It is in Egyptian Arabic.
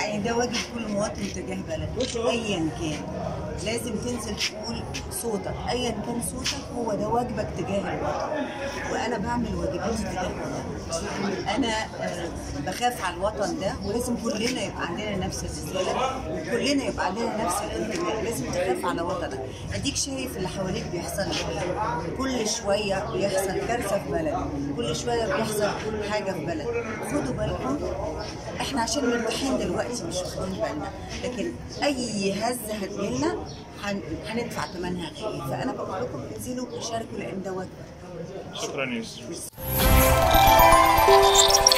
يعني ده واجب كل مواطن تجاه بلده ايا كان لازم تنزل تقول صوتك ايا كان صوتك هو ده واجبك تجاه الوطن وانا بعمل واجباتي تجاه الوطن انا آه، بخاف على الوطن ده ولازم كلنا يبقى عندنا نفس الرساله وكلنا يبقى عندنا نفس الانتماء لازم تخاف على وطنك اديك شايف اللي حواليك بيحصل ايه كل شويه بيحصل كارثه في بلد كل شويه بيحصل حاجه في بلد خدوا بالكم احنا عشان مرتاحين دلوقتي مش واخدين بالنا لكن اي هزه هتجيلنا هن- هندفع ثمنها غالي فانا بقول لكم انزلوا شاركوا لان ده واجب شكرا يوسف